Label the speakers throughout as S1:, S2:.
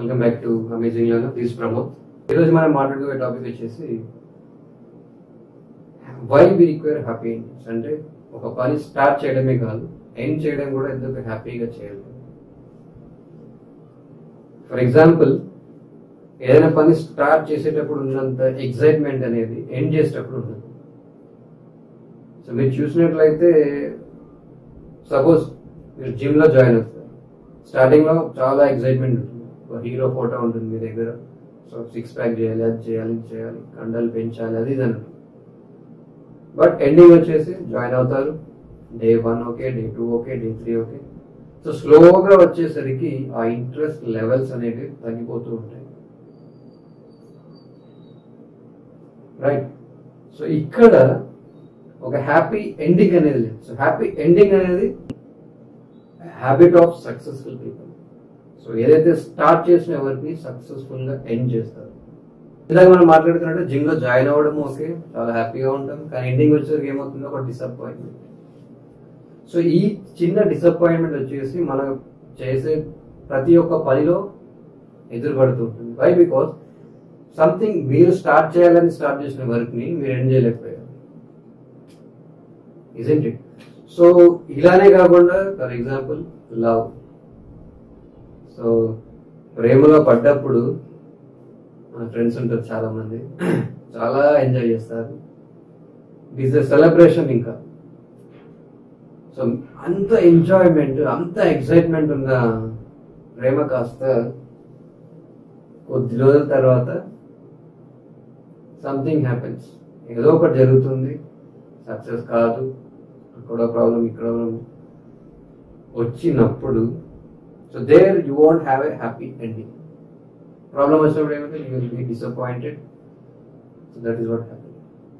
S1: Welcome back to amazing learner please Pramod ఈరోజు మనం మాట్లాడుకునే టాపిక్ వచ్చేసి why we require happy endings అంటే ఒక పని స్టార్ట్ చేయడమే కాదు ఎండ్ చేయడం కూడా ఎందుకు హ్యాపీగా చేయాలి ఫర్ ఎగ్జాంపుల్ ఏదైనా పని స్టార్ట్ చేసేటప్పుడు ఉన్నంత ఎగ్జైట్మెంట్ అనేది ఎండ్ చేసేటప్పుడు ఉండదు సో మీరు చూసినట్లయితే సపోజ్ మీరు జిమ్ లో జాయిన్ అవుతారు స్టార్టింగ్ లో చాలా ఎగ్జైట్మెంట్ ఉంటుంది ఒక హీరో ఫోటో ఉంటుంది మీ దగ్గర సో సిక్స్ ప్యాక్ చేయాలి అది చేయాలి ఇది చేయాలి కండలు పెంచాలి అది ఇది అని ఉంటుంది బట్ ఎండింగ్ వచ్చేసి జాయిన్ అవుతారు day one okay day two okay day three okay so స్లోగా వచ్చేసరికి ఆ ఇంట్రెస్ట్ లెవెల్స్ అనేవి తగ్గిపోతూ ఉంటాయి రైట్ సో ఇక్కడ ఒక హ్యాపీ ఎండింగ్ అనేది లేదు సో హ్యాపీ ఎండింగ్ అనేది habit of successful people so ఏదైతే స్టార్ట్ చేసిన ఎవరికి సక్సెస్ఫుల్ గా ఎండ్ చేస్తారు ఇందాక మనం మాట్లాడుతున్నట్టు జిమ్ లో జాయిన్ అవ్వడం ఓకే చాలా హ్యాపీగా ఉంటాం కానీ ఎండింగ్ వచ్చేసరికి ఏమవుతుందో ఒక డిసప్పాయింట్మెంట్ సో ఈ చిన్న డిసప్పాయింట్మెంట్ వచ్చేసి మనం చేసే ప్రతి ఒక్క పనిలో ఎదురుపడుతూ ఉంటుంది వై బికాస్ సంథింగ్ మీరు స్టార్ట్ చేయాలని స్టార్ట్ చేసిన వర్క్ ని మీరు ఎండ్ చేయలేకపోయారు ఇజెంట్ ఇట్ సో ఇలానే కాకుండా ఫర్ ఎగ్జాంపుల్ లవ్ సో ప్రేమలో పడ్డప్పుడు మన ఫ్రెండ్స్ ఉంటారు చాలా మంది చాలా ఎంజాయ్ చేస్తారు ఇట్ ఈస్ సెలబ్రేషన్ ఇంకా సో అంత ఎంజాయ్మెంట్ అంత ఎక్సైట్మెంట్ ఉన్న ప్రేమ కాస్త కొద్ది రోజుల తర్వాత సంథింగ్ హ్యాపెన్స్ ఏదో ఒకటి జరుగుతుంది సక్సెస్ కాదు అక్కడ ప్రాబ్లం ఇక్కడ problem. వచ్చినప్పుడు so there you want have a happy ending problem వచ్చినప్పుడు ఏమంటే you will be disappointed so that is what happy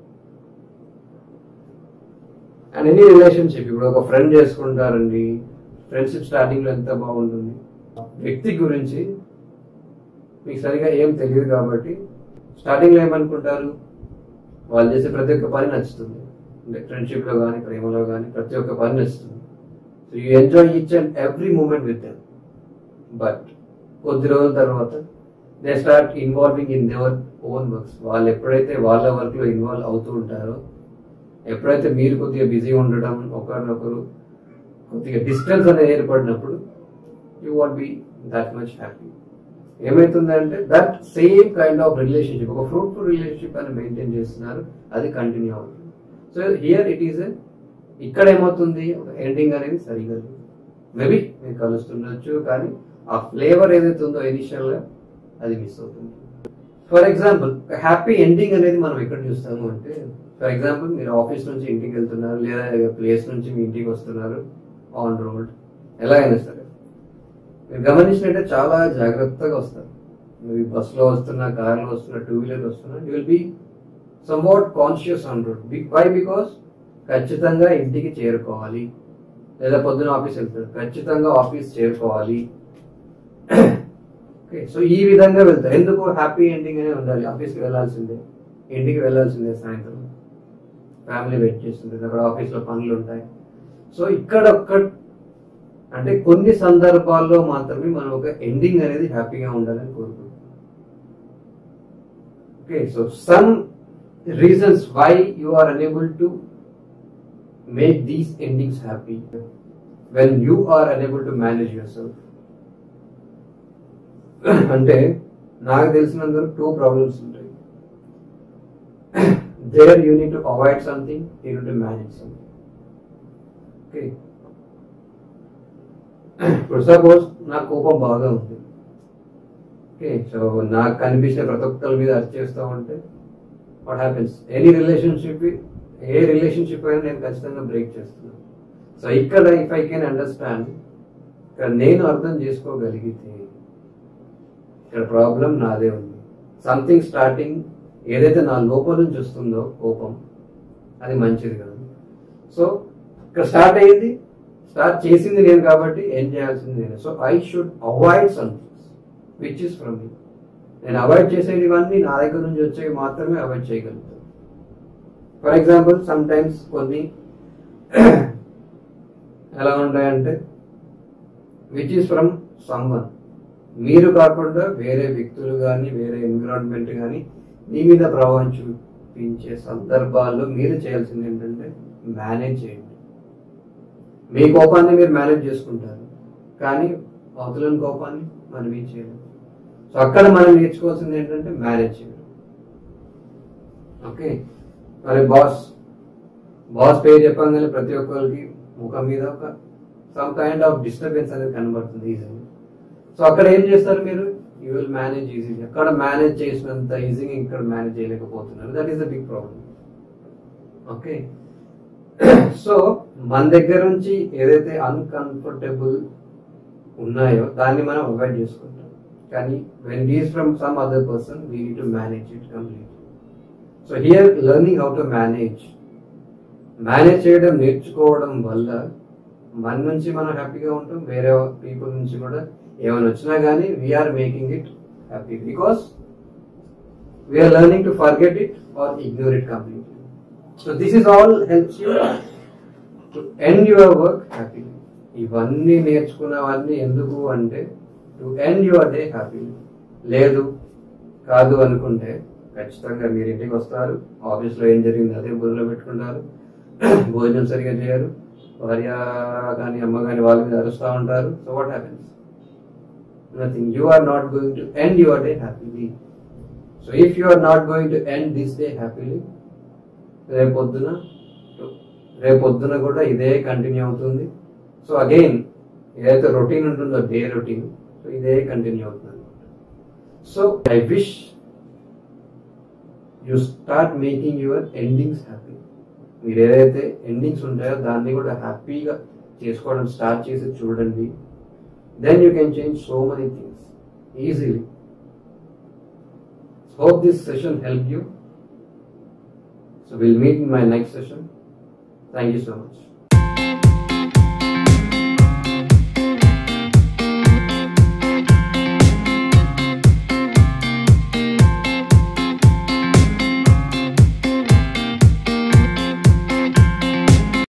S1: and any relationship ఇప్పుడు ఒక ఫ్రెండ్ చేసుకుంటారండి ఫ్రెండ్షిప్ స్టార్టింగ్ లో ఎంత బాగుంటుంది వ్యక్తి గురించి మీకు సరిగా ఏం తెలియదు కాబట్టి స్టార్టింగ్ లో ఏమనుకుంటారు వాళ్ళు చేసే ప్రతి ఒక్క పని నచ్చుతుంది అంటే ఫ్రెండ్షిప్ లో కానీ ప్రేమలో కానీ ప్రతి ఒక్క పని నచ్చుతుంది so you enjoy each and every moment with them but కొద్ది రోజుల తర్వాత they start involving in their own works వాళ్ళు ఎప్పుడైతే వాళ్ళ వర్క్ లో ఇన్వాల్వ్ అవుతూ ఉంటారో ఎప్పుడైతే మీరు కొద్దిగా బిజీ ఉండడం ఒకరినొకరు కొద్దిగా డిస్టెన్స్ అనేది ఏర్పడినప్పుడు you want be that much happy ఏమైతుందంటే that same kind of relationship ఒక ఫ్రూట్ఫుల్ రిలేషన్షిప్ అని మెయింటైన్ చేస్తున్నారు అది కంటిన్యూ అవుతుంది సో హియర్ ఇట్ ఈస్ ఇక్కడ ఏమవుతుంది ఒక ఎండింగ్ అనేది సరిగా మేబీ మీరు కలుస్తుండొచ్చు కానీ ఆ ఫ్లేవర్ ఏదైతే ఉందో ఇనిషియల్ గా అది మిస్ అవుతుంది ఫర్ ఎగ్జాంపుల్ హ్యాపీ ఎండింగ్ అనేది మనం ఎక్కడ చూస్తాము అంటే ఫర్ ఎగ్జాంపుల్ మీరు ఆఫీస్ నుంచి ఇంటికి వెళ్తున్నారు లేదా ప్లేస్ నుంచి మీ ఇంటికి వస్తున్నారు ఆన్ రోడ్ ఎలా అయినా సరే మీరు గమనించినట్టే చాలా జాగ్రత్తగా వస్తారు మీరు బస్సులో వస్తున్నా కార్లో వస్తున్నా టూ వీలర్ వస్తున్నా you will be somewhat conscious on road why because ఖచ్చితంగా ఇంటికి చేరుకోవాలి లేదా పొద్దున ఆఫీస్ వెళ్తారు ఖచ్చితంగా ఆఫీస్ చేరుకోవాలి ఓకే సో ఈ విధంగా వెళ్తారు ఎందుకు హ్యాపీ ఎండింగ్ అనే ఉండాలి ఆఫీస్కి వెళ్ళాల్సిందే ఇంటికి వెళ్ళాల్సిందే సాయంత్రం ఫ్యామిలీ వెయిట్ చేస్తుంది అక్కడ ఆఫీస్లో పనులు ఉంటాయి సో ఇక్కడ ఒక్క అంటే కొన్ని సందర్భాల్లో మాత్రమే మనం ఒక ఎండింగ్ అనేది హ్యాపీగా ఉండాలని కోరుకుంటాం okay so some reasons why you are unable to make these endings happy when you are unable to manage yourself అంటే నాకు తెలిసినందుకు టూ ప్రాబ్లమ్స్ ఉంటాయి there you need to avoid something you need to manage something okay ఇప్పుడు suppose నాకు కోపం బాగా ఉంది okay so నాకు కనిపించిన ప్రతి ఒక్కరి మీద అర్చ్ చేస్తూ ఉంటే వాట్ హ్యాపెన్స్ ఎనీ రిలేషన్షిప్ ఏ రిలేషన్షిప్ అయినా నేను ఖచ్చితంగా బ్రేక్ చేస్తున్నాను సో ఇక్కడ ఇఫ్ ఐ కెన్ అండర్స్టాండ్ ఇక్కడ నేను అర్థం చేసుకోగలిగితే ఇక్కడ ప్రాబ్లం నాదే ఉంది సంథింగ్ స్టార్టింగ్ ఏదైతే నా లోపల నుంచి వస్తుందో కోపం అది మంచిది కాదు సో ఇక్కడ స్టార్ట్ అయ్యింది స్టార్ట్ చేసింది నేను కాబట్టి ఏం చేయాల్సింది నేను so I should avoid somethings which is from me నేను అవాయిడ్ చేసేటివన్నీ నా దగ్గర నుంచి వచ్చేవి మాత్రమే అవాయిడ్ చేయగలుగుతాను ఫర్ ఎగ్జాంపుల్ సమ్ టైమ్స్ కొన్ని ఎలా ఉంటాయంటే విచ్ ఈస్ ఫ్రమ్ సమ్వన్ మీరు కాకుండా వేరే వ్యక్తులు కానీ వేరే ఎన్విరాన్మెంట్ కానీ మీ మీద ప్రభావం చూపించే సందర్భాల్లో మీరు చేయాల్సింది ఏంటంటే మేనేజ్ చేయండి మీ కోపాన్ని మీరు మేనేజ్ చేసుకుంటారు కానీ అవతలని కోపాన్ని మనం ఏం చేయలేము సో అక్కడ మనం నేర్చుకోవాల్సింది ఏంటంటే మేనేజ్ చేయడం ఓకే మరి బాస్ బాస్ పేరు చెప్పగానే ప్రతి ఒక్కరికి ముఖం మీద ఒక సమ్ కైండ్ ఆఫ్ డిస్టర్బెన్స్ అనేది కనబడుతుంది ఈజీగా సో అక్కడ ఏం చేస్తారు మీరు యూ విల్ మేనేజ్ ఈజీగా అక్కడ మేనేజ్ చేసినంత ఈజీగా ఇక్కడ మేనేజ్ చేయలేకపోతున్నారు that is the big problem okay so మన దగ్గర నుంచి ఏదైతే అన్కంఫర్టబుల్ ఉన్నాయో దాన్ని మనం అవాయిడ్ చేసుకుంటాం కానీ when these from some other person we to manage it complete so here learning how to manage manage చేయడం నేర్చుకోవడం వల్ల మన నుంచి మనం హ్యాపీగా ఉంటాం వేరే పీపుల్ నుంచి కూడా ఏమైనా వచ్చినా కానీ we are making it happy because we are learning to forget it or ignore it completely so this is all helps you to end your work happy ఇవన్నీ నేర్చుకున్నవన్నీ ఎందుకు అంటే to end your day happy లేదు కాదు అనుకుంటే ఖచ్చితంగా మీరు ఇంటికి వస్తారు ఆఫీస్లో ఏం జరిగింది అదే బుర్రలో పెట్టుకుంటారు భోజనం సరిగా చేయరు భార్య కానీ అమ్మ కానీ వాళ్ళ మీద అరుస్తూ ఉంటారు so what happens nothing you are not going to end your day happily so if you are not going to end this day happily రేపొద్దున రేపొద్దున కూడా ఇదే కంటిన్యూ అవుతుంది సో అగైన్ ఏదైతే రొటీన్ ఉంటుందో డే రొటీన్ సో ఇదే continue అవుతుంది so I wish you start making your endings happy మీరు ఏదైతే ఎండింగ్స్ ఉంటాయో దాన్ని కూడా హ్యాపీగా చేసుకోవడం స్టార్ట్ చేసి చూడండి then you can change so many things easily hope this session help you So we'll meet in my next session. Thank you so much.